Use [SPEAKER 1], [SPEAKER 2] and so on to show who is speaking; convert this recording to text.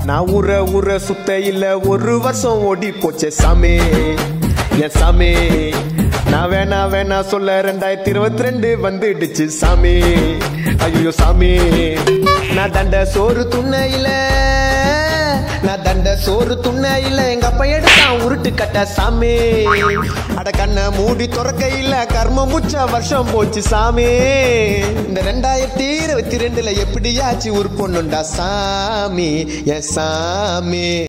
[SPEAKER 1] நான் ஊர ஊர சுத்த இல்ல ஒரு வருஷம் ஓடி போச்சே சாமி என் சாமி நான் வேணா வேணா சொல்ல ரெண்டாயிரத்தி இருபத்தி ரெண்டு வந்துடுச்சு சாமி ஐயோ சாமி நான் தண்ட சோறு துண்ணையில நான் தண்ட சோறு துண்ணையில எங்க அப்பா எடுத்தான் உருட்டு கட்ட சாமி அட கண்ணை மூடி துறக்கையில கர்ம முச்ச வருஷம் போச்சு சாமி இந்த ரெண்டாயிரத்தி இருபத்தி ரெண்டுல எப்படியாச்சு உருப்பொண்ணுண்டா சாமி என் சாமி